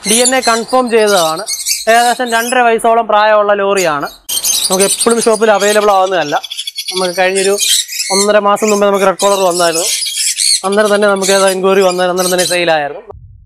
D N A confirm ചെയ്തതാണ് ഏകദേശം രണ്ടര വയസ്സോളം പ്രായമുള്ള ലോറിയാണ് നമുക്ക് എപ്പോഴും ഷോപ്പിൽ അവൈലബിൾ ആവുന്നതല്ല നമുക്ക് കഴിഞ്ഞൊരു ഒന്നര മാസം മുമ്പേ നമുക്ക് റെഡ് കളർ വന്നായിരുന്നു അന്നേരം തന്നെ നമുക്ക് എൻക്വയറി വന്നാൽ അന്നേരം തന്നെ സെയിലായിരുന്നു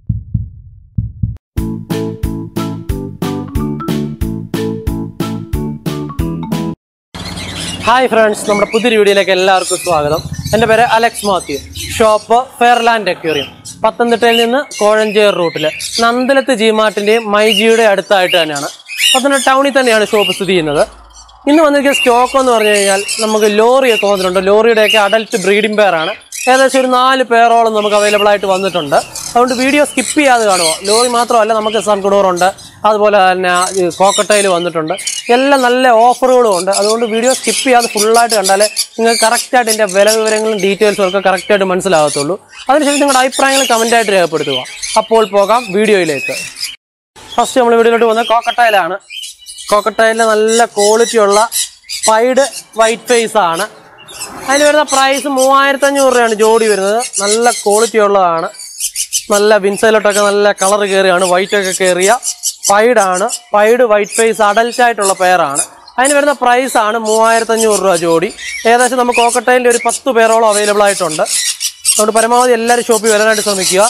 ഹായ് ഫ്രണ്ട്സ് നമ്മുടെ പുതിയൊരു വീഡിയോയിലേക്ക് എല്ലാവർക്കും സ്വാഗതം എൻ്റെ പേര് അലക്സ് മാത്യു ഷോപ്പ് ഫെയർലാൻഡ് അക്വേറിയം പത്തനംതിട്ടയിൽ നിന്ന് കോഴഞ്ചേർ റൂട്ടിൽ നന്ദലത്ത് ജിമാർട്ടിൻ്റെയും മൈജിയുടെ അടുത്തായിട്ട് തന്നെയാണ് പത്തനംതിട്ട ടൗണിൽ തന്നെയാണ് ഷോപ്പ് സ്ഥിതി ചെയ്യുന്നത് ഇന്ന് വന്നിരിക്കുന്ന സ്റ്റോക്ക് എന്ന് പറഞ്ഞു കഴിഞ്ഞാൽ നമുക്ക് ലോറിയൊക്കെ വന്നിട്ടുണ്ട് ലോറിയുടെയൊക്കെ അഡൽട്ട് ബ്രീഡിംഗ് പെയറാണ് ഏകദേശം ഒരു നാല് പേരോളം നമുക്ക് അവൈലബിൾ ആയിട്ട് വന്നിട്ടുണ്ട് അതുകൊണ്ട് വീഡിയോ സ്കിപ്പ് ചെയ്യാതെ കാണുമോ ലോറി മാത്രമല്ല നമുക്ക് സൺകുടോറുണ്ട് അതുപോലെ തന്നെ കോക്കട്ടയിൽ വന്നിട്ടുണ്ട് എല്ലാം നല്ല ഓഫറുകളും ഉണ്ട് അതുകൊണ്ട് വീഡിയോ സ്കിപ്പ് ചെയ്യാതെ ഫുള്ളായിട്ട് കണ്ടാലേ നിങ്ങൾക്ക് കറക്റ്റായിട്ട് എൻ്റെ വില വിവരങ്ങളും ഡീറ്റെയിൽസും ഒക്കെ കറക്റ്റായിട്ട് മനസ്സിലാകത്തുള്ളൂ അതിനുശേഷം നിങ്ങളുടെ അഭിപ്രായങ്ങൾ കമൻറ്റായിട്ട് രേഖപ്പെടുത്തുക അപ്പോൾ പോകാം വീഡിയോയിലേക്ക് ഫസ്റ്റ് നമ്മൾ വീഡിയോയിലോട്ട് പോകുന്നത് കോക്കട്ടയിലാണ് കോക്കട്ടയിലെ നല്ല ക്വാളിറ്റി ഉള്ള പൈഡ് വൈറ്റ് ഫേസ് ആണ് അതിന് വരുന്ന പ്രൈസ് മൂവായിരത്തി അഞ്ഞൂറ് രൂപയാണ് ജോഡി വരുന്നത് നല്ല ക്വാളിറ്റി ഉള്ളതാണ് നല്ല വിൻസൈലോട്ടൊക്കെ നല്ല കളർ കയറിയാണ് വൈറ്റ് ഒക്കെ കയറിയ പൈഡാണ് പൈഡ് വൈറ്റ് ഫേസ് അഡൽറ്റ് ആയിട്ടുള്ള പെയറാണ് അതിന് വരുന്ന പ്രൈസ് ആണ് മൂവായിരത്തി അഞ്ഞൂറ് രൂപ ജോഡി ഏകദേശം നമുക്ക് കോക്കട്ടയിൻ്റെ ഒരു പത്ത് പേരോളം അവൈലബിൾ ആയിട്ടുണ്ട് അതുകൊണ്ട് പരമാവധി എല്ലാവരും ഷോപ്പിൽ വരാനായിട്ട് ശ്രമിക്കുക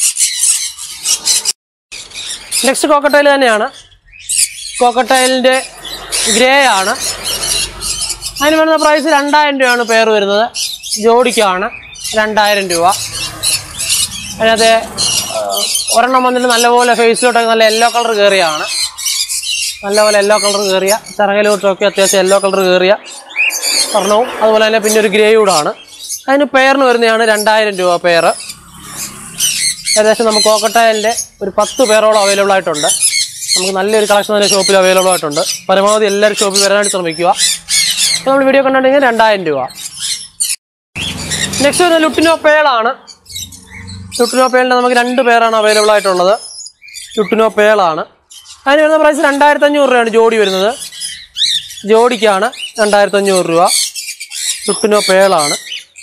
നെക്സ്റ്റ് കോക്കട്ടയിൽ തന്നെയാണ് കോക്കട്ടൈലിൻ്റെ ഗ്രേ ആണ് അതിന് വരുന്ന പ്രൈസ് രണ്ടായിരം രൂപയാണ് പേർ വരുന്നത് ജോഡിക്കാണ് രണ്ടായിരം രൂപ അതിനകത്ത് ആ, ഒരെണ്ണം വന്നിട്ട് നല്ലപോലെ ഫേസിലോട്ടൊക്കെ നല്ല യെല്ലോ കളർ കയറിയാണ് നല്ലപോലെ യെല്ലോ കളർ കയറിയ ചിറകലോട്ടൊക്കെ അത്യാവശ്യം യെല്ലോ കളർ കയറിയ സ്വർണവും അതുപോലെ തന്നെ പിന്നെ ഒരു ഗ്രേയൂടാണ് അതിന് പെയറിന് വരുന്നതാണ് രണ്ടായിരം രൂപ പെയർ ഏകദേശം നമുക്ക് കോക്കട്ടയലിൻ്റെ ഒരു പത്ത് പേരോളം അവൈലബിൾ ആയിട്ടുണ്ട് നമുക്ക് നല്ലൊരു കളക്ഷൻ തന്നെ ഷോപ്പിൽ അവൈലബിൾ ആയിട്ടുണ്ട് പരമാവധി എല്ലാവരും ഷോപ്പിൽ വരാനായിട്ട് ശ്രമിക്കുക അപ്പോൾ നമ്മൾ വീഡിയോ കണ്ടിട്ടുണ്ടെങ്കിൽ രണ്ടായിരം രൂപ നെക്സ്റ്റ് വരുന്നത് ലുട്ടിനോ പേളാണ് ലുട്ടിനോ പേളിൻ്റെ നമുക്ക് രണ്ട് പേരാണ് അവൈലബിൾ ആയിട്ടുള്ളത് ലുട്ടിനോ പേളാണ് അതിന് വരുന്ന പ്രൈസ് രണ്ടായിരത്തി അഞ്ഞൂറ് രൂപയാണ് ജോഡി വരുന്നത് ജോഡിക്കാണ് രണ്ടായിരത്തി അഞ്ഞൂറ് രൂപ ലുട്ടിനോ പേളാണ്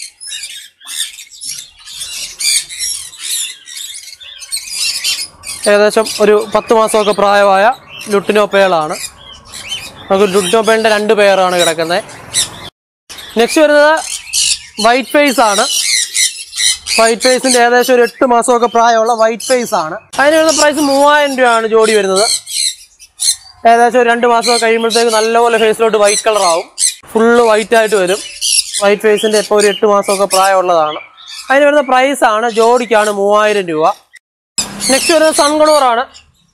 ഏകദേശം ഒരു പത്ത് മാസമൊക്കെ പ്രായമായ ലുട്ടിനോ പേളാണ് നമുക്ക് ലുട്ടിനോ പേളിൻ്റെ രണ്ട് പേരാണ് കിടക്കുന്നത് നെക്സ്റ്റ് വരുന്നത് വൈറ്റ് ഫേസ് ആണ് വൈറ്റ് ഫേസിൻ്റെ ഏകദേശം ഒരു എട്ട് മാസമൊക്കെ പ്രായമുള്ള വൈറ്റ് ഫേസ് ആണ് അതിന് വരുന്ന പ്രൈസ് മൂവായിരം രൂപയാണ് ജോഡി വരുന്നത് ഏകദേശം ഒരു രണ്ട് മാസം കഴിയുമ്പോഴത്തേക്ക് നല്ലപോലെ ഫേസിലോട്ട് വൈറ്റ് കളർ ആവും ഫുള്ള് വൈറ്റ് ആയിട്ട് വരും വൈറ്റ് ഫേസിൻ്റെ ഇപ്പോൾ ഒരു എട്ട് മാസമൊക്കെ പ്രായമുള്ളതാണ് അതിന് വരുന്ന പ്രൈസ് ആണ് ജോഡിക്കാണ് മൂവായിരം രൂപ നെക്സ്റ്റ് വരുന്നത് സൺഗണൂറാണ്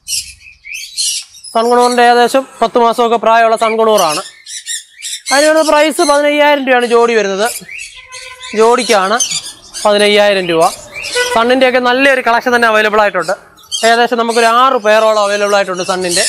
സൺഗണൂറിൻ്റെ ഏകദേശം പത്ത് മാസമൊക്കെ പ്രായമുള്ള സൺഗണൂറാണ് അതിന് വരുന്ന പ്രൈസ് പതിനയ്യായിരം രൂപയാണ് ജോഡി വരുന്നത് ജോഡിക്കാണ് പതിനയ്യായിരം രൂപ സണ്ണിൻ്റെയൊക്കെ നല്ലൊരു കളക്ഷൻ തന്നെ അവൈലബിൾ ആയിട്ടുണ്ട് ഏകദേശം നമുക്കൊരു ആറ് പേരോളം അവൈലബിൾ ആയിട്ടുണ്ട് സണ്ണിൻ്റെ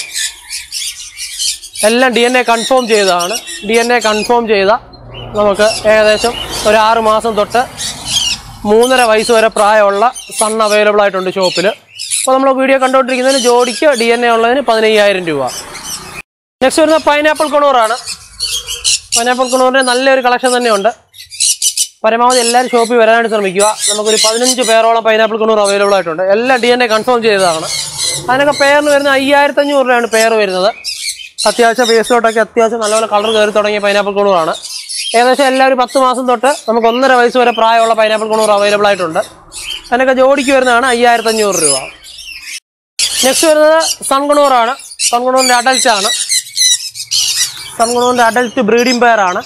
എല്ലാം ഡി എൻ എ കൺഫേം ചെയ്തതാണ് ഡി എൻ എ കൺഫേം ചെയ്ത നമുക്ക് ഏകദേശം ഒരു ആറ് മാസം തൊട്ട് മൂന്നര വയസ്സ് വരെ പ്രായമുള്ള സൺ അവൈലബിൾ ആയിട്ടുണ്ട് ഷോപ്പിൽ അപ്പോൾ നമ്മൾ വീഡിയോ കണ്ടുകൊണ്ടിരിക്കുന്നതിന് ജോഡിക്ക് ഡി എൻ എ ഉള്ളതിന് പതിനയ്യായിരം രൂപ നെക്സ്റ്റ് വരുന്ന പൈനാപ്പിൾ കൊണൂറാണ് പൈനാപ്പിൾ കൊണൂറിൻ്റെ നല്ലൊരു കളക്ഷൻ തന്നെയുണ്ട് പരമാവധി എല്ലാവരും ഷോപ്പിൽ വരാനായിട്ട് ശ്രമിക്കുക നമുക്കൊരു പതിനഞ്ച് പേരോളം പൈനാപ്പിൾ കൊണൂർ അവൈലബിൾ ആയിട്ടുണ്ട് എല്ലാം ഡി എൻ എ കൺഫേം ചെയ്തതാണ് അതിനൊക്കെ പെയറിന് വരുന്ന അയ്യായിരത്തി അഞ്ഞൂറ് രൂപയാണ് പെയർ വരുന്നത് അത്യാവശ്യം ഫേസിലോട്ടൊക്കെ അത്യാവശ്യം നല്ലപോലെ കളർ കയറി തുടങ്ങിയ പൈനാപ്പിൾ കൊണൂറാണ് ഏകദേശം എല്ലാവരും പത്ത് മാസം തൊട്ട് നമുക്ക് ഒന്നര വയസ്സ് വരെ പ്രായമുള്ള പൈനാപ്പിൾ കൊണൂർ അവൈലബിൾ ആയിട്ടുണ്ട് അതിനൊക്കെ ജോഡിക്ക് വരുന്നതാണ് അയ്യായിരത്തി അഞ്ഞൂറ് രൂപ നെക്സ്റ്റ് വരുന്നത് സൺകുണൂറാണ് സൺകുണൂറിൻ്റെ അഡൽറ്റ് ആണ് സൺകുണൂറിൻ്റെ അഡൽറ്റ് ബ്രീഡിംഗ് പെയർ ആണ്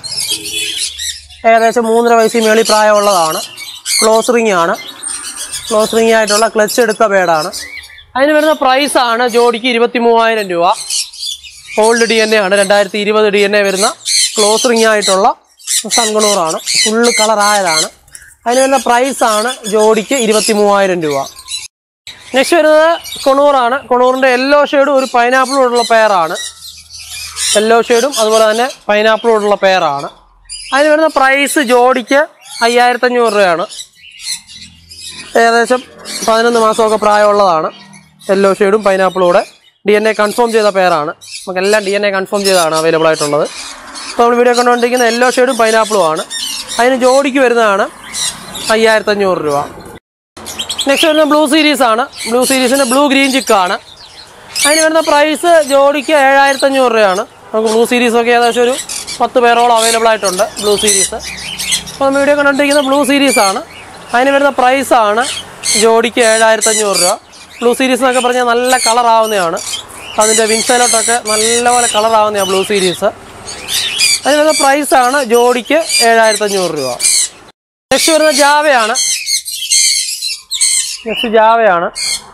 ഏകദേശം മൂന്നര വയസ്സിൽ മേളിൽ പ്രായമുള്ളതാണ് ക്ലോസ് റിംഗ് ആണ് ക്ലോസ് റിംഗ് ആയിട്ടുള്ള ക്ലച്ച് എടുത്ത പേടാണ് അതിന് വരുന്ന പ്രൈസാണ് ജോഡിക്ക് ഇരുപത്തി മൂവായിരം രൂപ ഓൾഡ് ഡി എൻ എ ആണ് രണ്ടായിരത്തി ഇരുപത് ഡി എൻ എ വരുന്ന ക്ലോസ് റിംഗ് ആയിട്ടുള്ള സൺകുണൂറാണ് ഫുള്ള് കളറായതാണ് അതിന് വരുന്ന പ്രൈസാണ് ജോഡിക്ക് ഇരുപത്തി മൂവായിരം രൂപ നെക്സ്റ്റ് വരുന്നത് കൊണൂറാണ് കൊണൂറിൻ്റെ യെല്ലോ ഷെയ്ഡും ഒരു പൈനാപ്പിളോടുള്ള പെയറാണ് യെല്ലോ ഷെയ്ഡും അതുപോലെ തന്നെ പൈനാപ്പിളോടുള്ള പെയറാണ് അതിന് വരുന്ന പ്രൈസ് ജോഡിക്ക് അയ്യായിരത്തഞ്ഞൂറ് രൂപയാണ് ഏകദേശം പതിനൊന്ന് മാസമൊക്കെ പ്രായമുള്ളതാണ് യെല്ലോ ഷെയ്ഡും പൈനാപ്പിളൂടെ ഡി എൻ എ കൺഫേം ചെയ്ത പെയറാണ് നമുക്കെല്ലാം ഡി എൻ എ കൺഫേം ചെയ്തതാണ് അവൈലബിൾ ആയിട്ടുള്ളത് ഇപ്പോൾ നമ്മൾ വീഡിയോ കണ്ടുകൊണ്ടിരിക്കുന്ന യെല്ലോ ഷെയ്ഡും പൈനാപ്പിളും ആണ് അതിന് ജോഡിക്ക് വരുന്നതാണ് അയ്യായിരത്തഞ്ഞൂറ് രൂപ നെക്സ്റ്റ് വരുന്നത് ബ്ലൂ സീരീസ് ആണ് ബ്ലൂ സീരീസിൻ്റെ ബ്ലൂ ഗ്രീൻ ചിക്കാണ് അതിന് വരുന്ന പ്രൈസ് ജോഡിക്ക് ഏഴായിരത്തി അഞ്ഞൂറ് രൂപയാണ് നമുക്ക് ബ്ലൂ സീരീസ് ഒക്കെ ഏകദേശം ഒരു പത്ത് പേരോളം അവൈലബിൾ ആയിട്ടുണ്ട് ബ്ലൂ സീരീസ് അപ്പോൾ നമ്മൾ വീഡിയോ കണ്ടുകൊണ്ടിരിക്കുന്ന ബ്ലൂ സീരീസ് ആണ് അതിന് വരുന്ന പ്രൈസാണ് ജോഡിക്ക് ഏഴായിരത്തി അഞ്ഞൂറ് രൂപ ബ്ലൂ സീരീസ് എന്നൊക്കെ പറഞ്ഞാൽ നല്ല കളർ ആവുന്നതാണ് അതിൻ്റെ വിൻസൈലോട്ടൊക്കെ നല്ലപോലെ കളർ ആവുന്നതാണ് ബ്ലൂ സീരീസ് അതിന് വരുന്ന പ്രൈസാണ് ജോഡിക്ക് ഏഴായിരത്തി അഞ്ഞൂറ് രൂപ നെക്സ്റ്റ് വരുന്ന ജാവയാണ് നെക്സ്റ്റ് ജാവയാണ്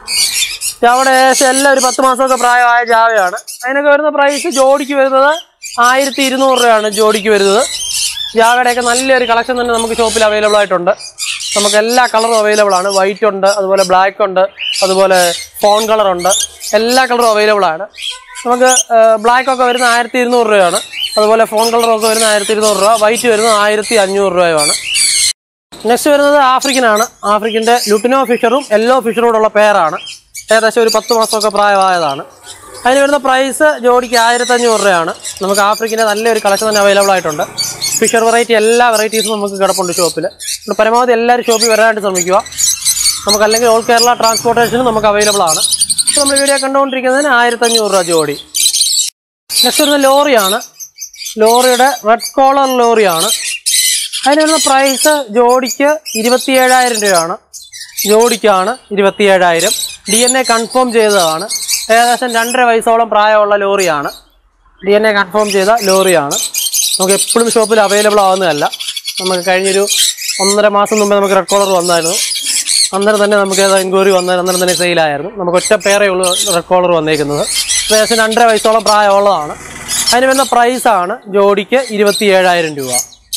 ജാവയുടെ ഏകദേശം എല്ലാം ഒരു പത്ത് മാസമൊക്കെ പ്രായമായ ജാവയാണ് അതിനൊക്കെ വരുന്ന പ്രൈസ് ജോഡിക്ക് വരുന്നത് ആയിരത്തി ഇരുന്നൂറ് രൂപയാണ് ജോഡിക്ക് വരുന്നത് ജാവയുടെയൊക്കെ നല്ലൊരു കളക്ഷൻ തന്നെ നമുക്ക് ഷോപ്പിൽ അവൈലബിൾ ആയിട്ടുണ്ട് നമുക്ക് എല്ലാ കളറും അവൈലബിൾ ആണ് വൈറ്റ് ഉണ്ട് അതുപോലെ ബ്ലാക്ക് ഉണ്ട് അതുപോലെ ഫോൺ കളർ ഉണ്ട് എല്ലാ കളറും അവൈലബിൾ ആണ് നമുക്ക് ബ്ലാക്ക് ഒക്കെ വരുന്ന ആയിരത്തി ഇരുന്നൂറ് രൂപയാണ് അതുപോലെ ഫോൺ കളറൊക്കെ വരുന്ന ആയിരത്തി ഇരുന്നൂറ് രൂപ വൈറ്റ് വരുന്നത് ആയിരത്തി അഞ്ഞൂറ് രൂപയുമാണ് നെക്സ്റ്റ് വരുന്നത് ആഫ്രിക്കനാണ് ആഫ്രിക്കൻ്റെ ലുട്ടിനോ ഫിഷറും യെല്ലോ ഫിഷറോടുള്ള പെയറാണ് ഏകദേശം ഒരു പത്ത് മാസമൊക്കെ പ്രായമായതാണ് അതിന് വരുന്ന പ്രൈസ് ജോഡിക്ക് ആയിരത്തി അഞ്ഞൂറ് രൂപയാണ് നമുക്ക് ആഫ്രിക്കൻ്റെ നല്ലൊരു കളക്ഷൻ തന്നെ അവൈലബിൾ ആയിട്ടുണ്ട് ഫിഷർ വെറൈറ്റി എല്ലാ വെറൈറ്റീസും നമുക്ക് കിടപ്പുണ്ട് ഷോപ്പിൽ അതുകൊണ്ട് പരമാവധി എല്ലാവരും ഷോപ്പിൽ വരാനായിട്ട് ശ്രമിക്കുക നമുക്ക് അല്ലെങ്കിൽ ഓൾ കേരള ട്രാൻസ്പോർട്ടേഷനും നമുക്ക് അവൈലബിൾ ആണ് ഇപ്പോൾ നമ്മൾ വീഡിയോ കണ്ടുകൊണ്ടിരിക്കുന്നതിന് ആയിരത്തി അഞ്ഞൂറ് രൂപ ജോഡി നെക്സ്റ്റ് വരുന്ന ലോറിയാണ് ലോറിയുടെ റെഡ് കോളർ ലോറിയാണ് അതിന് വരുന്ന പ്രൈസ് ജോഡിക്ക് ഇരുപത്തി ഏഴായിരം രൂപയാണ് ജോഡിക്കാണ് ഇരുപത്തി ഏഴായിരം ഡി എൻ എ കൺഫേം ചെയ്തതാണ് ഏകദേശം രണ്ടര വയസ്സോളം പ്രായമുള്ള ലോറിയാണ് ഡി എൻ എ കൺഫേം ചെയ്ത ലോറിയാണ് നമുക്ക് എപ്പോഴും ഷോപ്പിൽ അവൈലബിൾ ആവുന്നതല്ല നമുക്ക് കഴിഞ്ഞൊരു ഒന്നര മാസം മുമ്പ് നമുക്ക് റെഡ് കോളർ വന്നായിരുന്നു അന്നേരം തന്നെ നമുക്ക് ഏതാ എൻക്വയറി വന്നാൽ അന്നേരം തന്നെ സെയിലായിരുന്നു നമുക്ക് ഒറ്റ പേരേ ഉള്ളൂ റെഡ് കോളർ വന്നേക്കുന്നത് ഏകദേശം രണ്ടര വയസ്സോളം പ്രായമുള്ളതാണ് അതിന് വരുന്ന പ്രൈസാണ് ജോഡിക്ക് ഇരുപത്തി ഏഴായിരം രൂപ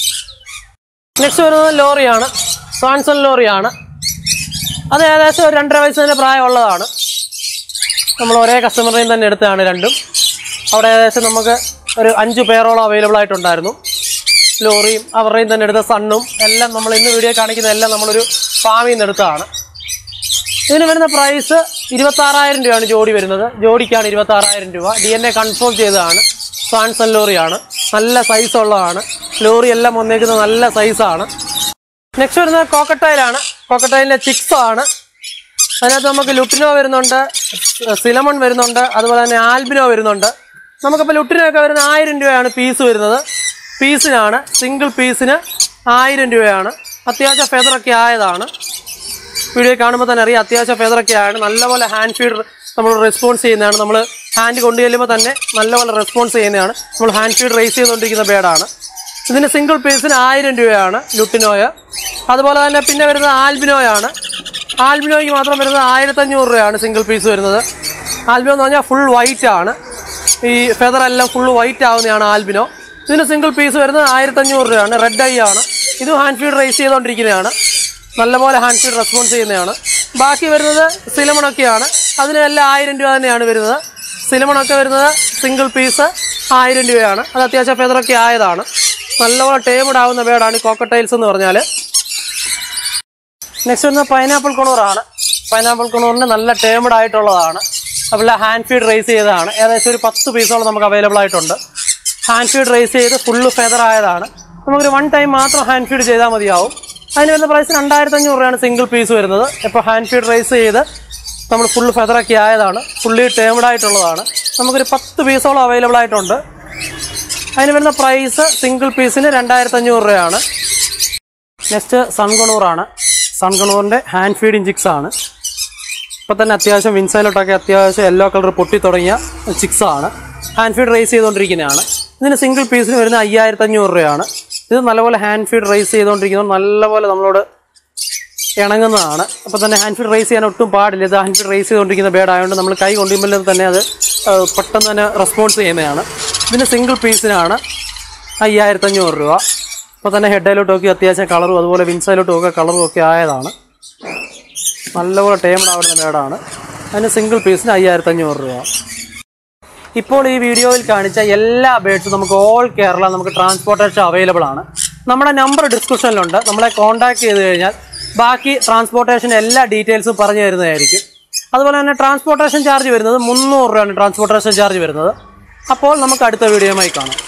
നെക്സ്റ്റ് വരുന്നത് ലോറിയാണ് സ്വാൻസൺ ലോറിയാണ് അത് ഏകദേശം ഒരു രണ്ടര വയസ്സിൻ്റെ പ്രായമുള്ളതാണ് നമ്മൾ ഒരേ കസ്റ്റമറിൽ തന്നെ എടുത്തതാണ് രണ്ടും അവിടെ ഏകദേശം നമുക്ക് ഒരു അഞ്ച് പേരോളം അവൈലബിൾ ആയിട്ടുണ്ടായിരുന്നു ലോറിയും അവരുടെയും തന്നെ എടുത്ത സണ്ണും എല്ലാം നമ്മൾ ഇന്ന് വീഡിയോ കാണിക്കുന്ന എല്ലാം നമ്മളൊരു ഫാമിൽ നിന്ന് എടുത്തതാണ് ഇതിന് വരുന്ന പ്രൈസ് ഇരുപത്താറായിരം രൂപയാണ് ജോഡി വരുന്നത് ജോഡിക്കാണ് ഇരുപത്താറായിരം രൂപ ഡി എൻ എ കൺഫേം ചെയ്തതാണ് സാൻസൺ ലോറിയാണ് നല്ല സൈസ് ഉള്ളതാണ് ലോറി എല്ലാം വന്നേക്കുന്നത് നല്ല സൈസാണ് നെക്സ്റ്റ് വരുന്നത് കോക്കട്ടൈലാണ് കോക്കട്ടൈലിൻ്റെ ചിക്സ് ആണ് അതിനകത്ത് നമുക്ക് ലുട്ടിനോ വരുന്നുണ്ട് സിലമൺ വരുന്നുണ്ട് അതുപോലെ തന്നെ ആൽബിനോ വരുന്നുണ്ട് നമുക്കിപ്പോൾ ലുട്ടിനോ ഒക്കെ വരുന്ന ആയിരം രൂപയാണ് പീസ് വരുന്നത് പീസിനാണ് സിംഗിൾ പീസിന് ആയിരം രൂപയാണ് അത്യാവശ്യം ഫെദറൊക്കെ ആയതാണ് വീഡിയോ കാണുമ്പോൾ തന്നെ അറിയാം അത്യാവശ്യം ഫെദറൊക്കെ ആണ് നല്ലപോലെ ഹാൻഡ് ഫീഡ് നമ്മൾ റെസ്പോൺസ് ചെയ്യുന്നതാണ് നമ്മൾ ഹാൻഡ് കൊണ്ടു ചെല്ലുമ്പോൾ തന്നെ നല്ലപോലെ റെസ്പോൺസ് ചെയ്യുന്നതാണ് നമ്മൾ ഹാൻഡ് ഫീഡ് റേസ് ചെയ്തുകൊണ്ടിരിക്കുന്ന ബേഡാണ് ഇതിന് സിംഗിൾ പീസിന് ആയിരം രൂപയാണ് ലുട്ടിനോയ അതുപോലെ തന്നെ പിന്നെ വരുന്നത് ആൽബിനോയാണ് ആൽബിനോയ്ക്ക് മാത്രം വരുന്നത് ആയിരത്തഞ്ഞൂറ് രൂപയാണ് സിംഗിൾ പീസ് വരുന്നത് ആൽബിനോ എന്ന് പറഞ്ഞാൽ ഫുൾ വൈറ്റ് ആണ് ഈ ഫെദർ എല്ലാം ഫുൾ വൈറ്റ് ആവുന്നതാണ് ആൽബിനോ ഇതിന് സിംഗിൾ പീസ് വരുന്നത് ആയിരത്തഞ്ഞൂറ് രൂപയാണ് റെഡ് ഐ ആണ് ഇത് ഹാൻഡ് ഫീഡ് റേസ് ചെയ്തുകൊണ്ടിരിക്കുന്നതാണ് നല്ലപോലെ ഹാൻഡ് ഫീഡ് റെസ്പോൺസ് ചെയ്യുന്നതാണ് ബാക്കി വരുന്നത് സിലമണൊക്കെയാണ് അതിനെല്ലാം ആയിരം രൂപ തന്നെയാണ് വരുന്നത് സിലമണൊക്കെ വരുന്നത് സിംഗിൾ പീസ് ആയിരം രൂപയാണ് അത് അത്യാവശ്യം ഫെദറൊക്കെ ആയതാണ് നല്ലപോലെ ടേമഡ് ആവുന്ന ബേഡാണ് ഈ കോക്കട്ടൈൽസ് എന്ന് പറഞ്ഞാൽ നെക്സ്റ്റ് വരുന്നത് പൈനാപ്പിൾ കൊണൂറാണ് പൈനാപ്പിൾ കൊണൂറിന് നല്ല ടേമഡ് ആയിട്ടുള്ളതാണ് അതുപോലെ ഹാൻഡ് ഫീഡ് റേസ് ചെയ്തതാണ് ഏകദേശം ഒരു പത്ത് പീസോളം നമുക്ക് അവൈലബിൾ ആയിട്ടുണ്ട് ഹാൻഡ് ഫീഡ് റേസ് ചെയ്ത് ഫുള്ള് ഫെദർ ആയതാണ് നമുക്കൊരു വൺ ടൈം മാത്രം ഹാൻഡ് ഫീഡ് ചെയ്താൽ മതിയാവും അതിന് വരുന്ന പ്രൈസ് രണ്ടായിരത്തി അഞ്ഞൂറ് രൂപയാണ് സിംഗിൾ പീസ് വരുന്നത് ഇപ്പോൾ ഹാൻഡ് ഫീഡ് റേസ് ചെയ്ത് നമ്മൾ ഫുള്ള് ഫെദറൊക്കെ ആയതാണ് ഫുള്ളി ടേമഡ് ആയിട്ടുള്ളതാണ് നമുക്കൊരു പത്ത് പീസോളം അവൈലബിൾ ആയിട്ടുണ്ട് അതിന് വരുന്ന പ്രൈസ് സിംഗിൾ പീസിന് രണ്ടായിരത്തി അഞ്ഞൂറ് രൂപയാണ് നെക്സ്റ്റ് സൺകണൂറാണ് സൺകണൂറിൻ്റെ ഹാൻഡ് ഫീഡിങ് ചിക്സ് ആണ് ഇപ്പോൾ തന്നെ അത്യാവശ്യം വിൻസൈലോട്ടൊക്കെ അത്യാവശ്യം യെല്ലോ കളർ പൊട്ടി തുടങ്ങിയ ചിക്സ് ആണ് ഹാൻഡ് ഫീഡ് റേസ് ചെയ്തുകൊണ്ടിരിക്കുന്നതാണ് ഇതിന് സിംഗിൾ പീസിന് വരുന്ന അയ്യായിരത്തി അഞ്ഞൂറ് രൂപയാണ് ഇത് നല്ലപോലെ ഹാൻഡ് ഫീഡ് റേസ് ചെയ്തുകൊണ്ടിരിക്കുന്നത് നല്ലപോലെ നമ്മളോട് ഇണങ്ങുന്നതാണ് അപ്പോൾ തന്നെ ഹാൻഡ് ഫീഡ് റേസ് ചെയ്യാൻ ഒട്ടും പാടില്ല ഇത് ഹാൻഡ് ഫീഡ് റേസ് ചെയ്തുകൊണ്ടിരിക്കുന്ന ബേഡ് ആയതുകൊണ്ട് നമ്മൾ കൈ കൊണ്ടുമ്പോൾ തന്നെ അത് ആ, പെട്ടെന്ന് തന്നെ റെസ്പോൺസ് ചെയ്യുന്നതാണ് ഇതിന് സിംഗിൾ പീസിനാണ് അയ്യായിരത്തി അഞ്ഞൂറ് രൂപ അപ്പോൾ തന്നെ ഹെഡയിലോട്ട് നോക്കി അത്യാവശ്യം കളറും അതുപോലെ വിൻസൈലോട്ടും ഒക്കെ കളറും ഒക്കെ ആയതാണ് നല്ലപോലെ ടേമഡ് ആവുന്ന ബേഡാണ് അതിന് സിംഗിൾ പീസിന് അയ്യായിരത്തി അഞ്ഞൂറ് രൂപ ഇപ്പോൾ ഈ വീഡിയോയിൽ കാണിച്ച എല്ലാ ബേഡ്സും നമുക്ക് ഓൾ കേരള നമുക്ക് ട്രാൻസ്പോർട്ടേഷൻ അവൈലബിൾ ആണ് നമ്മുടെ നമ്പർ ഡിസ്ക്രിപ്ഷനിലുണ്ട് നമ്മളെ കോൺടാക്ട് ചെയ്ത് കഴിഞ്ഞാൽ ബാക്കി ട്രാൻസ്പോർട്ടേഷൻ എല്ലാ ഡീറ്റെയിൽസും പറഞ്ഞു തരുന്നതായിരിക്കും അതുപോലെ തന്നെ ട്രാൻസ്പോർട്ടേഷൻ ചാർജ് വരുന്നത് മുന്നൂറ് രൂപയാണ് ട്രാൻസ്പോർട്ടേഷൻ ചാർജ് വരുന്നത് അപ്പോൾ നമുക്ക് അടുത്ത വീഡിയോയുമായി കാണാം